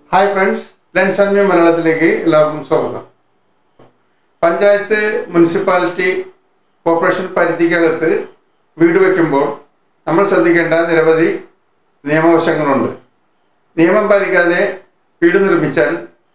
hi friends lens and മലയാളത്തിലേക്ക് എല്ലാവർക്കും സ്വാഗതം പഞ്ചായത്ത് മുനിസിപ്പാലിറ്റി കോർപ്പറേഷൻ പരിധിക്കകത്ത് വീട് വയ്ക്കുമ്പോൾ നമ്മൾ ശ്രദ്ധിക്കേണ്ട നിരവധി നിയമവശങ്ങളുണ്ട് നിയമം പാലിക്കാതെ വീട് നിർമ്മിച്ചാൽ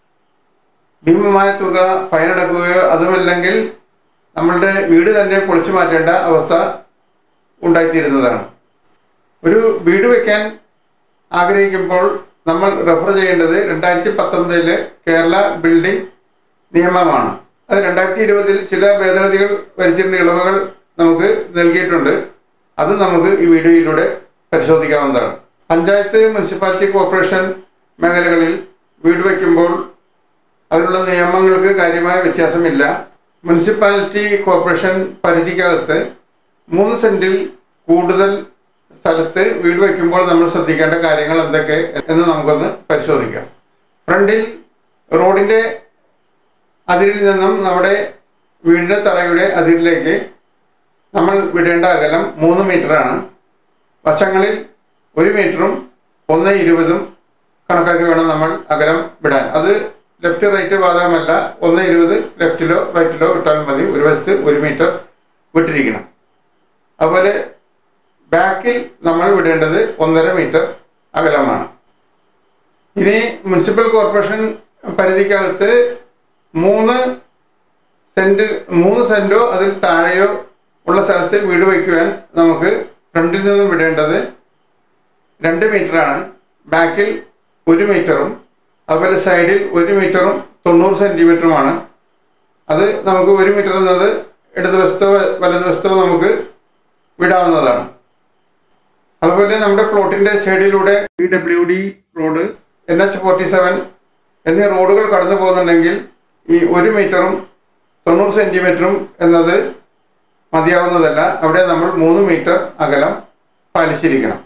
ഭീമമായ തുക ഫൈൻ അടക്കുകയോ അതുമല്ലെങ്കിൽ നമ്മളുടെ വീട് തന്നെ പൊളിച്ചു മാറ്റേണ്ട അവസ്ഥ ഉണ്ടായിത്തീരുന്നതാണ് ഒരു വീട് വയ്ക്കാൻ ആഗ്രഹിക്കുമ്പോൾ നമ്മൾ റെഫർ ചെയ്യേണ്ടത് രണ്ടായിരത്തി പത്തൊമ്പതിലെ കേരള ബിൽഡിംഗ് നിയമമാണ് അത് രണ്ടായിരത്തി ഇരുപതിൽ ചില ഭേദഗതികൾ വരുത്തിയിട്ടുണ്ട് ഇളവുകൾ നമുക്ക് നൽകിയിട്ടുണ്ട് അത് നമുക്ക് ഈ വീഡിയോയിലൂടെ പരിശോധിക്കാവുന്നതാണ് പഞ്ചായത്ത് മുനിസിപ്പാലിറ്റി കോർപ്പറേഷൻ മേഖലകളിൽ വീട് വയ്ക്കുമ്പോൾ അതിനുള്ള നിയമങ്ങൾക്ക് കാര്യമായ വ്യത്യാസമില്ല മുനിസിപ്പാലിറ്റി കോർപ്പറേഷൻ പരിധിക്കകത്ത് മൂന്ന് സെന്റിൽ കൂടുതൽ സ്ഥലത്ത് വീട് വയ്ക്കുമ്പോൾ നമ്മൾ ശ്രദ്ധിക്കേണ്ട കാര്യങ്ങൾ എന്തൊക്കെ എന്ന് നമുക്കൊന്ന് പരിശോധിക്കാം ഫ്രണ്ടിൽ റോഡിൻ്റെ അതിരിൽ നിന്നും നമ്മുടെ വീടിൻ്റെ തറയുടെ അതിരിലേക്ക് നമ്മൾ വിടേണ്ട അകലം മൂന്ന് മീറ്ററാണ് വശങ്ങളിൽ ഒരു മീറ്ററും ഒന്ന് ഇരുപതും കണക്കാക്കി വേണം നമ്മൾ അകലം വിടാൻ അത് ലെഫ്റ്റ് റൈറ്റ് ബാധകമല്ല ഒന്ന് ഇരുപത് ലെഫ്റ്റിലോ റൈറ്റിലോ വിട്ടാൽ മതി ഒരു വശത്ത് ഒരു മീറ്റർ വിട്ടിരിക്കണം അതുപോലെ ബാക്കിൽ നമ്മൾ വിടേണ്ടത് ഒന്നര മീറ്റർ അകലമാണ് ഇനി മുനിസിപ്പൽ കോർപ്പറേഷൻ പരിധിക്കകത്ത് മൂന്ന് സെൻറ്റ് മൂന്ന് സെൻറ്റോ അതിൽ താഴെയോ ഉള്ള സ്ഥലത്ത് വീട് വയ്ക്കുവാൻ നമുക്ക് ഫ്രണ്ടിൽ നിന്നും വിടേണ്ടത് രണ്ട് മീറ്ററാണ് ബാക്കിൽ ഒരു മീറ്ററും അതുപോലെ സൈഡിൽ ഒരു മീറ്ററും തൊണ്ണൂറ് സെൻറ്റിമീറ്ററുമാണ് അത് നമുക്ക് ഒരു മീറ്റർ എന്നത് ഇടതുവശത്തോ വലതുവശത്തോ നമുക്ക് വിടാവുന്നതാണ് അതുപോലെ നമ്മുടെ പ്ലോട്ടിൻ്റെ സൈഡിലൂടെ P W D road N H forty seven എന്നീ റോഡുകൾ കടന്നു പോകുന്നുണ്ടെങ്കിൽ ഈ ഒരു മീറ്ററും തൊണ്ണൂറ് സെൻറ്റിമീറ്ററും എന്നത് മതിയാവുന്നതല്ല അവിടെ നമ്മൾ മൂന്ന് മീറ്റർ അകലം പാലിച്ചിരിക്കണം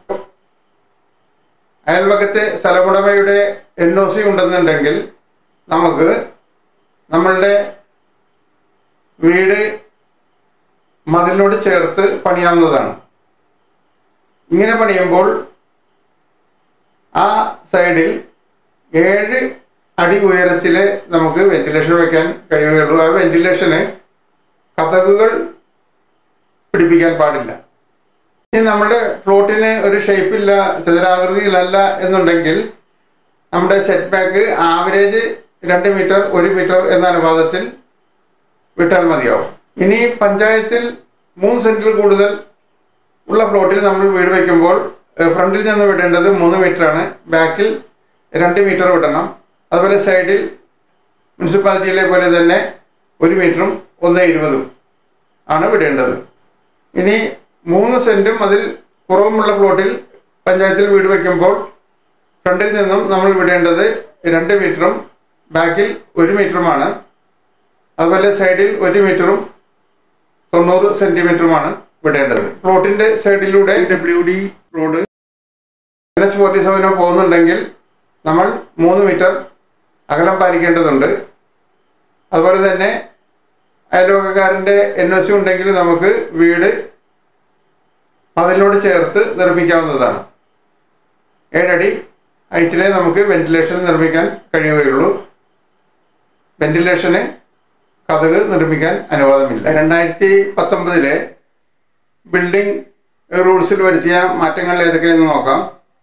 അയൽവക്കത്തെ സ്ഥലമുടമയുടെ എൻ ഒ സി ഉണ്ടെന്നുണ്ടെങ്കിൽ നമുക്ക് നമ്മളുടെ വീട് മതിലിനോട് ചേർത്ത് പണിയാവുന്നതാണ് ഇങ്ങനെ പണിയുമ്പോൾ ആ സൈഡിൽ ഏഴ് അടി ഉയരത്തിൽ നമുക്ക് വെന്റിലേഷൻ വയ്ക്കാൻ കഴിയുകയുള്ളൂ ആ വെന്റിലേഷന് കഥകുകൾ പിടിപ്പിക്കാൻ പാടില്ല ഇനി നമ്മുടെ പ്ലോട്ടിന് ഒരു ഷേപ്പില്ല ചതുരാകൃതിയിലല്ല എന്നുണ്ടെങ്കിൽ നമ്മുടെ സെറ്റ് ബാക്ക് ആവറേജ് രണ്ട് മീറ്റർ ഒരു മീറ്റർ എന്ന അനുപാതത്തിൽ വിട്ടാൽ മതിയാവും ഇനി പഞ്ചായത്തിൽ മൂന്ന് സെൻറ്റിൽ കൂടുതൽ ഉള്ള പ്ലോട്ടിൽ നമ്മൾ വീട് വയ്ക്കുമ്പോൾ ഫ്രണ്ടിൽ നിന്ന് വിടേണ്ടത് മൂന്ന് മീറ്ററാണ് ബാക്കിൽ രണ്ട് മീറ്റർ വിടണം അതുപോലെ സൈഡിൽ മുനിസിപ്പാലിറ്റിയിലെ പോലെ തന്നെ ഒരു മീറ്ററും ഒന്ന് ഇരുപതും ആണ് വിടേണ്ടത് ഇനി മൂന്ന് സെൻറ്റും അതിൽ കുറവുമുള്ള പ്ലോട്ടിൽ പഞ്ചായത്തിൽ വീട് വയ്ക്കുമ്പോൾ ഫ്രണ്ടിൽ നിന്നും നമ്മൾ വിടേണ്ടത് രണ്ട് മീറ്ററും ബാക്കിൽ ഒരു മീറ്ററുമാണ് അതുപോലെ സൈഡിൽ ഒരു മീറ്ററും തൊണ്ണൂറ് സെൻറ്റിമീറ്ററുമാണ് വിടേണ്ടത് പ്ലോട്ടിൻ്റെ സൈഡിലൂടെ W D road N H forty സെവനോ പോകുന്നുണ്ടെങ്കിൽ നമ്മൾ മൂന്ന് മീറ്റർ അകലം പാലിക്കേണ്ടതുണ്ട് അതുപോലെ തന്നെ അയൽവക്കക്കാരൻ്റെ എൻ ഒ സി ഉണ്ടെങ്കിൽ നമുക്ക് വീട് മതിലിനോട് ചേർത്ത് നിർമ്മിക്കാവുന്നതാണ് ഏഴടി ഹൈറ്റിലെ നമുക്ക് വെന്റിലേഷൻ നിർമ്മിക്കാൻ കഴിയുകയുള്ളൂ വെന്റിലേഷന് കഥക് നിർമ്മിക്കാൻ അനുവാദമില്ല രണ്ടായിരത്തി പത്തൊമ്പതിലെ ബിൽഡിംഗ് റൂൾസിൽ വരുത്തിയ മാറ്റങ്ങൾ ഏതൊക്കെയെന്ന് നോക്കാം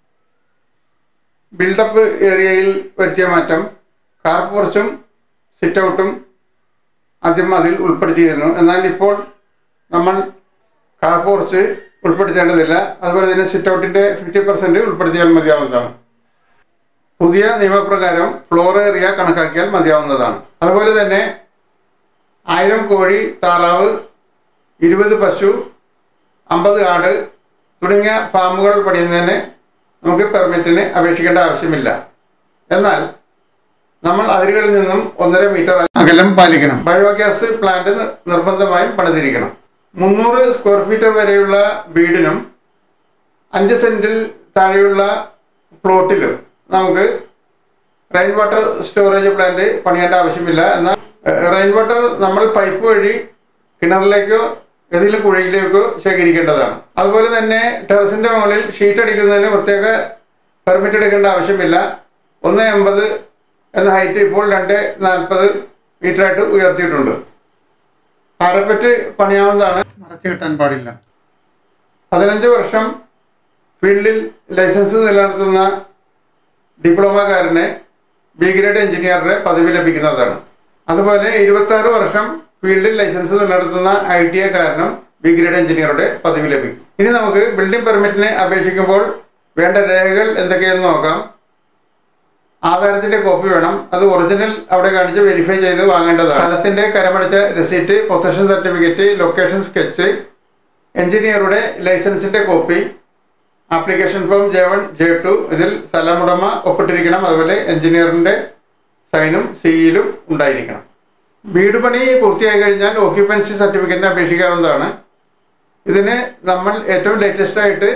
ബിൽഡപ്പ് ഏരിയയിൽ വരുത്തിയ മാറ്റം കാർ പോർച്ചും സിറ്റ് ഔട്ടും ആദ്യം അതിൽ ഉൾപ്പെടുത്തിയിരുന്നു എന്നാൽ ഇപ്പോൾ നമ്മൾ കാർ പോർച്ച് ഉൾപ്പെടുത്തേണ്ടതില്ല അതുപോലെ തന്നെ സിറ്റ് ഔട്ടിൻ്റെ ഫിഫ്റ്റി പെർസെൻറ്റ് ഉൾപ്പെടുത്തിയാൽ മതിയാവുന്നതാണ് പുതിയ നിയമപ്രകാരം ഫ്ലോർ ഏരിയ കണക്കാക്കിയാൽ മതിയാവുന്നതാണ് അതുപോലെ തന്നെ ആയിരം കോഴി താറാവ് ഇരുപത് പശു അമ്പത് ആട് തുടങ്ങിയ ഫാമുകൾ പണിയുന്നതിന് നമുക്ക് പെർമിറ്റിന് അപേക്ഷിക്കേണ്ട ആവശ്യമില്ല എന്നാൽ നമ്മൾ അതിരുകളിൽ നിന്നും ഒന്നര മീറ്റർ അകലം പാലിക്കണം ബയോഗ്യാസ് പ്ലാന്റ് നിർബന്ധമായും പണിതിരിക്കണം മുന്നൂറ് സ്ക്വയർ ഫീറ്റർ വരെയുള്ള വീടിനും അഞ്ച് സെൻറ്റിൽ താഴെയുള്ള പ്ലോട്ടിലും നമുക്ക് റെയിൻ വാട്ടർ സ്റ്റോറേജ് പ്ലാന്റ് പണിയേണ്ട ആവശ്യമില്ല എന്നാൽ റെയിൻ വാട്ടർ നമ്മൾ പൈപ്പ് വഴി കിണറിലേക്കോ ഏതെങ്കിലും കുഴിയിലേക്കോ ശേഖരിക്കേണ്ടതാണ് അതുപോലെ തന്നെ ടെറസിൻ്റെ മുകളിൽ ഷീറ്റ് അടിക്കുന്നതിന് പ്രത്യേക പെർമിറ്റ് എടുക്കേണ്ട ആവശ്യമില്ല ഒന്ന് എൺപത് എന്ന ഹൈറ്റ് ഇപ്പോൾ രണ്ട് നാൽപ്പത് മീറ്ററായിട്ട് ഉയർത്തിയിട്ടുണ്ട് പാരപ്പറ്റ് പണിയാവുന്നതാണ് മറച്ചു കിട്ടാൻ പാടില്ല പതിനഞ്ച് വർഷം ഫീൽഡിൽ ലൈസൻസ് നിലനിർത്തുന്ന ഡിപ്ലോമക്കാരനെ ബി ഗ്രേഡ് എഞ്ചിനീയറുടെ പദവി ലഭിക്കുന്നതാണ് അതുപോലെ ഇരുപത്തി വർഷം ഫീൽഡിൽ ലൈസൻസ് നിലനിർത്തുന്ന ഐ ടി ഐക്കാരനും ബി ഗ്രേഡ് എഞ്ചിനീയറുടെ പദവി ലഭിക്കും ഇനി നമുക്ക് ബിൽഡിംഗ് പെർമിറ്റിന് അപേക്ഷിക്കുമ്പോൾ വേണ്ട രേഖകൾ എന്തൊക്കെയെന്ന് നോക്കാം ആധാരത്തിന്റെ കോപ്പി വേണം അത് ഒറിജിനൽ അവിടെ കാണിച്ച് വെരിഫൈ ചെയ്ത് വാങ്ങേണ്ടതാണ് സ്ഥലത്തിന്റെ കരമടച്ച receipt possession certificate location sketch എഞ്ചിനീയറുടെ ലൈസൻസിന്റെ copy application form J one J two ഇതിൽ സ്ഥലമുടമ ഒപ്പിട്ടിരിക്കണം അതുപോലെ എഞ്ചിനീയറിന്റെ സൈനും സിയിലും ഉണ്ടായിരിക്കണം വീട് പണി പൂർത്തിയായി കഴിഞ്ഞാൽ ഓക്യുപ്പൻസി സർട്ടിഫിക്കറ്റിന് അപേക്ഷിക്കാവുന്നതാണ് ഇതിന് നമ്മൾ ഏറ്റവും ലേറ്റസ്റ്റ് ആയിട്ട്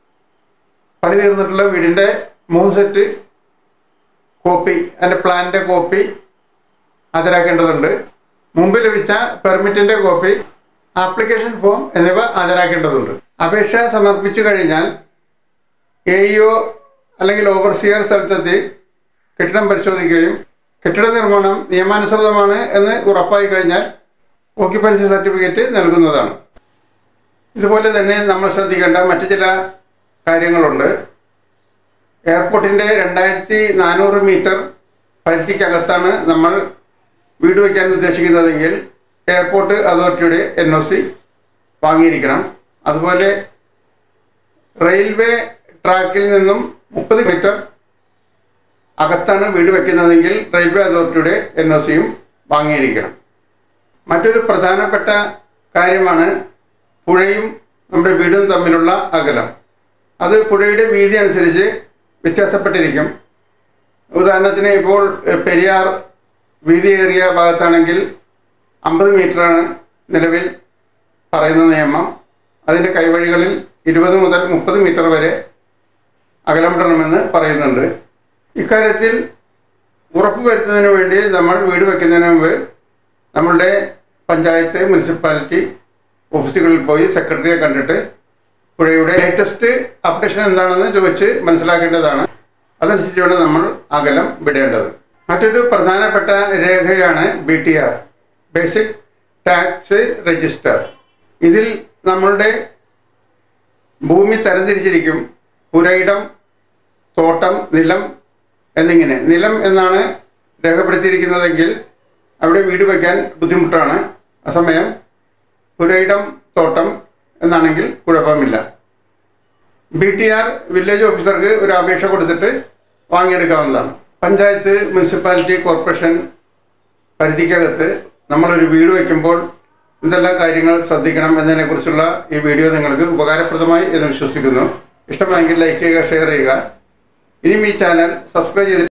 പണി തീർന്നിട്ടുള്ള വീടിൻ്റെ മൂന്ന് സെറ്റ് കോപ്പി അതിൻ്റെ പ്ലാനിൻ്റെ കോപ്പി ഹാജരാക്കേണ്ടതുണ്ട് മുമ്പ് ലഭിച്ച പെർമിറ്റിൻ്റെ കോപ്പി ആപ്ലിക്കേഷൻ ഫോം എന്നിവ ഹാജരാക്കേണ്ടതുണ്ട് അപേക്ഷ സമർപ്പിച്ചു കഴിഞ്ഞാൽ എ ഇഒ അല്ലെങ്കിൽ ഓവർസിയർ സ്ഥലത്തെത്തി കെട്ടിടം പരിശോധിക്കുകയും കെട്ടിട നിർമ്മാണം നിയമാനുസൃതമാണ് എന്ന് ഉറപ്പായി കഴിഞ്ഞാൽ ഓക്യുപ്പൻസി സർട്ടിഫിക്കറ്റ് നൽകുന്നതാണ് ഇതുപോലെ തന്നെ നമ്മൾ ശ്രദ്ധിക്കേണ്ട മറ്റു ചില കാര്യങ്ങളുണ്ട് എയർപോർട്ടിൻ്റെ രണ്ടായിരത്തി നാനൂറ് മീറ്റർ പരിധിക്കകത്താണ് നമ്മൾ വീട് വയ്ക്കാൻ ഉദ്ദേശിക്കുന്നതെങ്കിൽ എയർപോർട്ട് അതോറിറ്റിയുടെ എൻ ഒ സി വാങ്ങിയിരിക്കണം അതുപോലെ റെയിൽവേ ട്രാക്കിൽ നിന്നും മുപ്പത് മീറ്റർ അകത്താണ് വീട് വയ്ക്കുന്നതെങ്കിൽ റെയിൽവേ അതോറിറ്റിയുടെ എൻ ഒ സിയും വാങ്ങിയിരിക്കണം മറ്റൊരു പ്രധാനപ്പെട്ട കാര്യമാണ് പുഴയും നമ്മുടെ വീടും തമ്മിലുള്ള അകലം അത് പുഴയുടെ വീതി അനുസരിച്ച് വ്യത്യാസപ്പെട്ടിരിക്കും ഉദാഹരണത്തിന് ഇപ്പോൾ എഹ്, പെരിയാർ വീതിയേറിയ ഭാഗത്താണെങ്കിൽ അമ്പത് മീറ്ററാണ് നിലവിൽ പറയുന്ന നിയമം അതിൻ്റെ കൈവഴികളിൽ ഇരുപത് മുതൽ മുപ്പത് മീറ്റർ വരെ അകലമിടണമെന്ന് പറയുന്നുണ്ട് ഇക്കാര്യത്തിൽ ഉറപ്പ് വരുത്തുന്നതിന് വേണ്ടി നമ്മൾ വീട് വയ്ക്കുന്നതിന് മുമ്പ് നമ്മളുടെ പഞ്ചായത്ത് മുനിസിപ്പാലിറ്റി ഓഫീസുകളിൽ പോയി സെക്രട്ടറിയെ കണ്ടിട്ട് പുഴയുടെ ലേറ്റസ്റ്റ് അപ്ഡേഷൻ എന്താണെന്ന് ചോദിച്ച് മനസ്സിലാക്കേണ്ടതാണ് അതനുസരിച്ച് വേണം നമ്മൾ അകലം വിടേണ്ടത് മറ്റൊരു പ്രധാനപ്പെട്ട രേഖയാണ് B T R basic tax register ഇതിൽ നമ്മളുടെ ഭൂമി തരംതിരിച്ചിരിക്കും പുരയിടം തോട്ടം നിലം എന്നിങ്ങനെ നിലം എന്നാണ് രേഖപ്പെടുത്തിയിരിക്കുന്നതെങ്കിൽ അവിടെ വീട് വയ്ക്കാൻ ബുദ്ധിമുട്ടാണ് അസമയം പുരയിടം തോട്ടം എന്നാണെങ്കിൽ കുഴപ്പമില്ല ബി ടി ആർ വില്ലേജ് ഓഫീസർക്ക് ഒരു അപേക്ഷ കൊടുത്തിട്ട് വാങ്ങിയെടുക്കാവുന്നതാണ് പഞ്ചായത്ത് മുനിസിപ്പാലിറ്റി കോർപ്പറേഷൻ പരിധിക്കകത്ത് നമ്മളൊരു വീട് വയ്ക്കുമ്പോൾ എന്തെല്ലാം കാര്യങ്ങൾ ശ്രദ്ധിക്കണം എന്നതിനെക്കുറിച്ചുള്ള ഈ വീഡിയോ നിങ്ങൾക്ക് ഉപകാരപ്രദമായി എന്ന് വിശ്വസിക്കുന്നു ഇഷ്ടമായെങ്കിൽ ലൈക്ക് ചെയ്യുക ഷെയർ ചെയ്യുക ഇനിയും ഈ ചാനൽ സബ്സ്ക്രൈബ് ചെയ്തിട്ട്